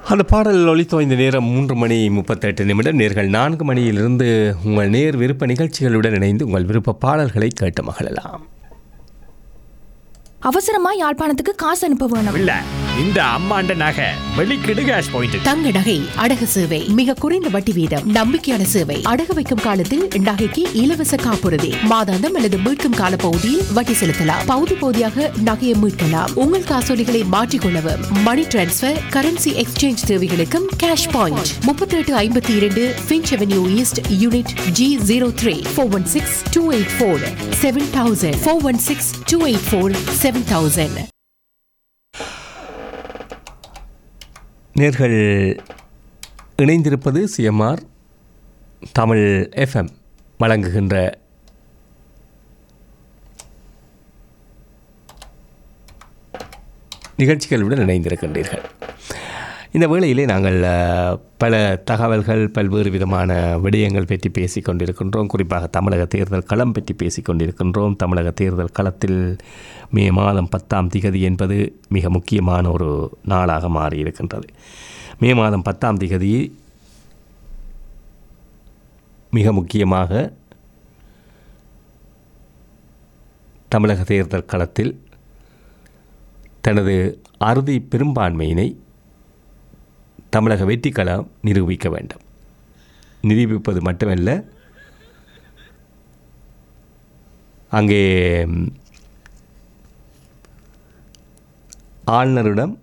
அந்த பாடல் ஒலித்தோ இந்த நேரம் மூன்று மணி முப்பத்தெட்டு நிமிடம் நேர்கள் நான்கு மணியிலிருந்து உங்கள் நேர் விருப்ப நிகழ்ச்சிகளுடன் இணைந்து உங்கள் விருப்ப பாடல்களை கேட்டு மகிழலாம் அவசரமா யாழ்ப்பாணத்துக்கு காசு அனுப்ப வேணும் இல்ல இந்த அம்மாண்ட நகை வெளிக்கிடு கேஷ் பாயிண்ட் தங்க நகை அடகு சேவை மிக குறைந்த வட்டி வீதம் நம்பிக்கையான சேவை அடகு வைக்கும் காலத்தில் நகைக்கு இலவச காப்புறுதி மாதாந்தம் அல்லது மீட்கும் கால பகுதியில் வட்டி செலுத்தலாம் பகுதி பகுதியாக நகையை மீட்கலாம் உங்கள் காசோலிகளை மாற்றிக்கொள்ளவும் மணி டிரான்ஸ்பர் கரன்சி எக்ஸ்சேஞ்ச் தேவைகளுக்கும் கேஷ் பாயிண்ட் முப்பத்தி எட்டு ஐம்பத்தி இரண்டு Finch avenue east unit G zero three four one six two eight four seven thousand four one six two eight four seven thousand நேர்கள் இணைந்திருப்பது சிஎம்ஆர் தமிழ் எஃப்எம் வழங்குகின்ற நிகழ்ச்சிகளுடன் இணைந்திருக்கின்றீர்கள் இந்த வேளையிலே நாங்கள் அஹ், பல தகவல்கள் பல்வேறு விதமான விடயங்கள் பற்றி பேசிக் கொண்டிருக்கின்றோம் குறிப்பாக தமிழக தேர்தல் களம் பற்றி பேசிக் கொண்டிருக்கின்றோம் தமிழக தேர்தல் களத்தில் மே மாதம் பத்தாம் திகதி என்பது மிக முக்கியமான ஒரு நாளாக மாறியிருக்கின்றது மே மாதம் பத்தாம் திகதி மிக முக்கியமாக தமிழக தேர்தல் களத்தில் தனது அறுதி பெரும்பான்மையினை தமிழக வெற்றிக்களம் நிரூபிக்க வேண்டும் நிரூபிப்பது மட்டுமல்ல அங்கே ம், ஆளுநரிடம்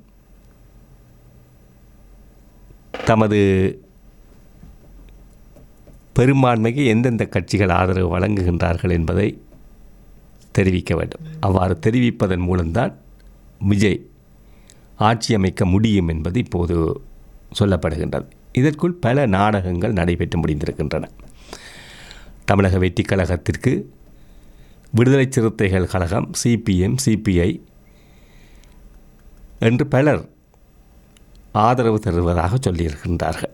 தமது பெரும்பான்மைக்கு எந்தெந்த கட்சிகள் ஆதரவு வழங்குகின்றார்கள் என்பதை தெரிவிக்க வேண்டும் அவ்வாறு தெரிவிப்பதன் மூலம்தான் விஜய் ஆட்சி அமைக்க முடியும் என்பது இப்போது சொல்லப்படுகின்றது இதற்குள் பல நாடகங்கள் நடைபெற்று முடிந்திருக்கின்றன தமிழக வெற்றிக் கழகத்திற்கு விடுதலை சிறுத்தைகள் கழகம் சிபிஎம் சிபிஐ என்று பலர் ஆதரவு தருவதாக சொல்லியிருக்கின்றார்கள்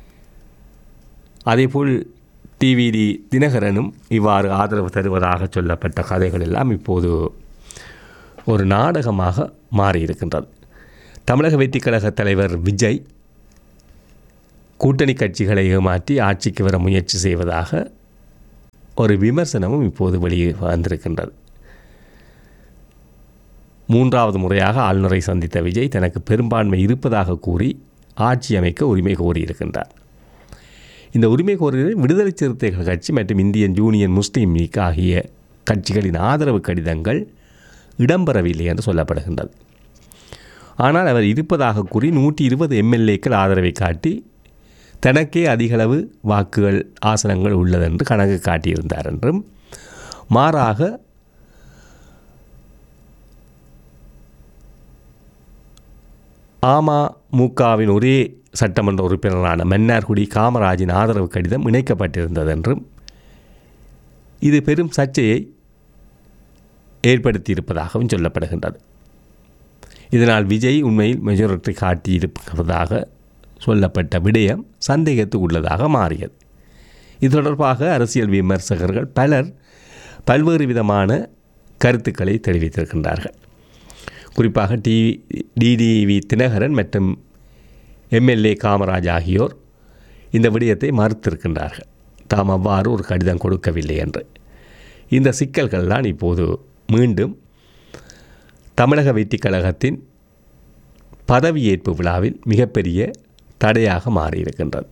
அதேபோல் டிவிடி தினகரனும் இவ்வாறு ஆதரவு தருவதாக சொல்லப்பட்ட கதைகள் எல்லாம் இப்போது ஒரு நாடகமாக மாறியிருக்கின்றது தமிழக வெற்றிக் கழக தலைவர் விஜய் கூட்டணி கட்சிகளை ஏமாற்றி ஆட்சிக்கு வர முயற்சி செய்வதாக ஒரு விமர்சனமும் இப்போது வெளியே வந்திருக்கின்றது மூன்றாவது முறையாக ஆளுநரை சந்தித்த விஜய் தனக்கு பெரும்பான்மை இருப்பதாக கூறி ஆட்சி அமைக்க உரிமை கோரியிருக்கின்றார் இந்த உரிமை கோருகிற விடுதலை சிறுத்தைகள் கட்சி மற்றும் இந்தியன் யூனியன் முஸ்லீம் லீக் ஆகிய கட்சிகளின் ஆதரவு கடிதங்கள் இடம்பெறவில்லை என்று சொல்லப்படுகின்றது ஆனால் அவர் இருப்பதாக கூறி நூற்றி இருபது எம்எல்ஏக்கள் ஆதரவை காட்டி தனக்கே அதிகளவு வாக்குகள் ஆசனங்கள் உள்ளதென்று கணக்கு காட்டியிருந்தார் என்றும் மாறாக அமமுகவின் ஒரே சட்டமன்ற உறுப்பினரான மன்னார்குடி காமராஜின் ஆதரவு கடிதம் இணைக்கப்பட்டிருந்தது என்றும் இது பெரும் சர்ச்சையை ஏற்படுத்தியிருப்பதாகவும் சொல்லப்படுகின்றது இதனால் விஜய் உண்மையில் மெஜாரிட்டி காட்டியிருப்பதாக சொல்லப்பட்ட விடயம் சந்தேகத்துக்கு உள்ளதாக மாறியது இது தொடர்பாக அரசியல் விமர்சகர்கள் பலர் பல்வேறு விதமான கருத்துக்களை தெரிவித்திருக்கின்றார்கள் குறிப்பாக டி டிடிவி தினகரன் மற்றும் எம்எல்ஏ காமராஜ் ஆகியோர் இந்த விடயத்தை மறுத்திருக்கின்றார்கள் தாம் அவ்வாறு ஒரு கடிதம் கொடுக்கவில்லை என்று இந்த சிக்கல்கள் தான் இப்போது மீண்டும் தமிழக வெற்றிக் கழகத்தின் பதவியேற்பு விழாவில் மிகப்பெரிய தடையாக மாறியிருக்கின்றது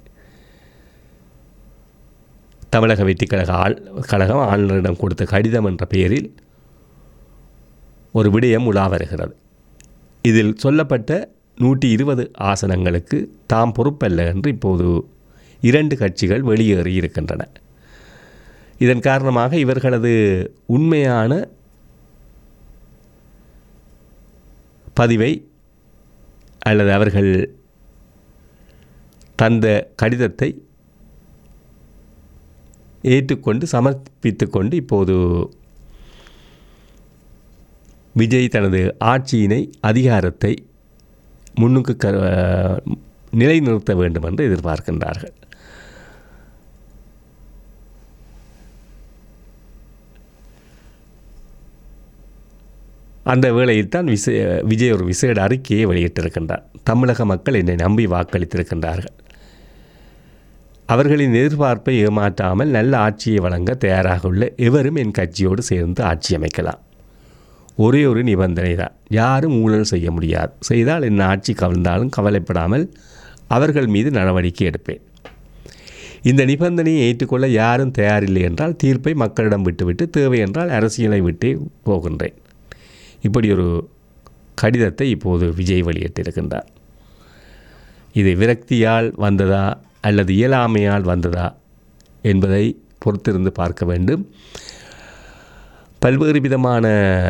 தமிழக வெற்றிக் கழக ஆள் கழகம் ஆளுநரிடம் கொடுத்த கடிதம் என்ற பெயரில் ஒரு விடயம் உலா வருகிறது இதில் சொல்லப்பட்ட நூற்றி இருபது ஆசனங்களுக்கு தாம் பொறுப்பல்ல என்று இப்போது இரண்டு கட்சிகள் வெளியேறி இருக்கின்றன இதன் காரணமாக இவர்களது உண்மையான பதிவை அல்லது அவர்கள் தந்த கடிதத்தை ஏற்றுக்கொண்டு சமர்ப்பித்து கொண்டு இப்போது விஜய் தனது ஆட்சியினை அதிகாரத்தை முன்னுக்கு க நிலைநிறுத்த வேண்டும் என்று எதிர்பார்க்கின்றார்கள் அந்த வேளையில் தான் விசே விஜய் ஒரு விசேட அறிக்கையை வெளியிட்டிருக்கின்றார் தமிழக மக்கள் என்னை நம்பி வாக்களித்திருக்கின்றார்கள் அவர்களின் எதிர்பார்ப்பை ஏமாற்றாமல் நல்ல ஆட்சியை வழங்க தயாராக உள்ள எவரும் என் கட்சியோடு சேர்ந்து ஆட்சி அமைக்கலாம் ஒரே ஒரு நிபந்தனை தான் யாரும் ஊழல் செய்ய முடியாது செய்தால் என்ன ஆட்சி கவிழ்ந்தாலும் கவலைப்படாமல் அவர்கள் மீது நடவடிக்கை எடுப்பேன் இந்த நிபந்தனையை ஏற்றுக்கொள்ள யாரும் தயாரில்லை என்றால் தீர்ப்பை மக்களிடம் விட்டுவிட்டு தேவை என்றால் அரசியலை விட்டே போகின்றேன் இப்படி ஒரு கடிதத்தை இப்போது விஜய் வெளியிட்டிருக்கின்றார் இது விரக்தியால் வந்ததா அல்லது இயலாமையால் வந்ததா என்பதை பொறுத்திருந்து பார்க்க வேண்டும் பல்வேறு விதமான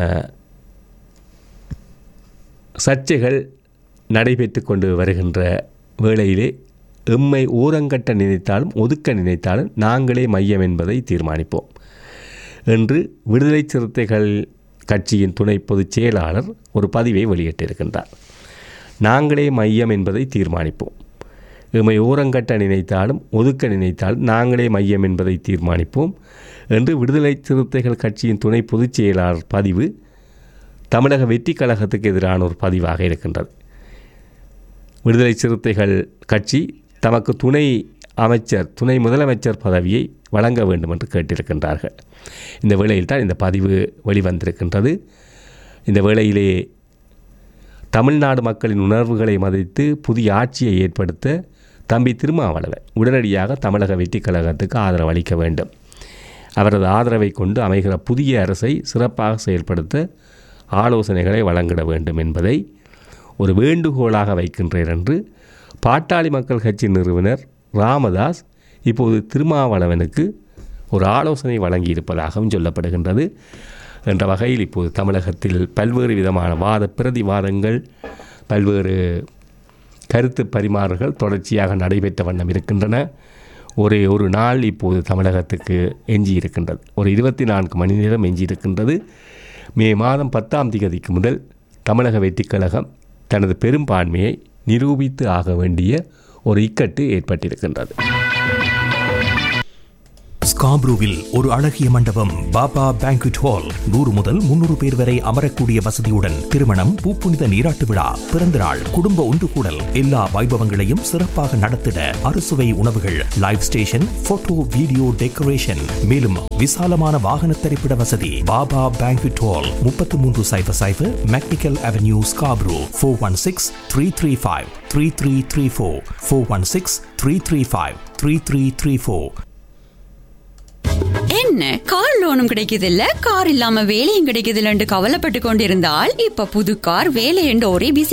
சர்ச்சைகள் நடைபெற்று கொண்டு வருகின்ற வேளையிலே எம்மை ஓரங்கட்ட நினைத்தாலும் ஒதுக்க நினைத்தாலும் நாங்களே மையம் என்பதை தீர்மானிப்போம் என்று விடுதலை சிறுத்தைகள் கட்சியின் துணை பொதுச் செயலாளர் ஒரு பதிவை வெளியிட்டிருக்கின்றார் நாங்களே மையம் என்பதை தீர்மானிப்போம் எம்மை ஓரங்கட்ட நினைத்தாலும் ஒதுக்க நினைத்தாலும் நாங்களே மையம் என்பதை தீர்மானிப்போம் என்று விடுதலை சிறுத்தைகள் கட்சியின் துணை பொதுச் செயலாளர் பதிவு தமிழக வெற்றி கழகத்துக்கு எதிரான ஒரு பதிவாக இருக்கின்றது விடுதலை சிறுத்தைகள் கட்சி தமக்கு துணை அமைச்சர் துணை முதலமைச்சர் பதவியை வழங்க வேண்டும் என்று கேட்டிருக்கின்றார்கள் இந்த வேளையில் தான் இந்த பதிவு வெளிவந்திருக்கின்றது இந்த வேளையிலே தமிழ்நாடு மக்களின் உணர்வுகளை மதித்து புதிய ஆட்சியை ஏற்படுத்த தம்பி திருமாவளவன் உடனடியாக தமிழக வெற்றி கழகத்துக்கு ஆதரவு அளிக்க வேண்டும் அவரது ஆதரவை கொண்டு அமைகிற புதிய அரசை சிறப்பாக செயல்படுத்த ஆலோசனைகளை வழங்கிட வேண்டும் என்பதை ஒரு வேண்டுகோளாக வைக்கின்றேன் என்று பாட்டாளி மக்கள் கட்சி நிறுவனர் ராமதாஸ் இப்போது திருமாவளவனுக்கு ஒரு ஆலோசனை வழங்கியிருப்பதாகவும் சொல்லப்படுகின்றது என்ற வகையில் இப்போது தமிழகத்தில் பல்வேறு விதமான வாத பிரதிவாதங்கள் பல்வேறு கருத்து பரிமாறுகள் தொடர்ச்சியாக நடைபெற்ற வண்ணம் இருக்கின்றன ஒரே ஒரு நாள் இப்போது தமிழகத்துக்கு எஞ்சி இருக்கின்றது ஒரு இருபத்தி நான்கு மணி நேரம் எஞ்சி இருக்கின்றது மே மாதம் பத்தாம் தேதிக்கு முதல் தமிழக வெற்றிக் கழகம் தனது பெரும்பான்மையை நிரூபித்து ஆக வேண்டிய ஒரு இக்கட்டு ஏற்பட்டிருக்கின்றது ஸ்காப்ரூவில் ஒரு அழகிய மண்டபம் பாபா பேங்க்வெட் ஹால் நூறு முதல் முன்னூறு பேர் வரை அமரக்கூடிய வசதியுடன் திருமணம் பூப்புனித நீராட்டு விழா பிறந்தநாள் குடும்ப ஒன்று கூடல் எல்லா வைபவங்களையும் சிறப்பாக நடத்திட அறுசுவை உணவுகள் live station photo video decoration மேலும் விசாலமான வாகன திரைப்பட வசதி பாபா பேங்க்வெட் ஹால் முப்பத்தி மூன்று சைபர் சைபர் McNicoll avenue Scarborough four one six three three five three three three four four one six three three five three three three four என்ன கார் லோனும் கிடைக்குதில்ல கார் இல்லாம வேலையும் கிடைக்குதில்லன்னு கவலைப்பட்டு கொண்டிருந்தால் இப்ப புது கார் வேலை என்று ஒரே பிசி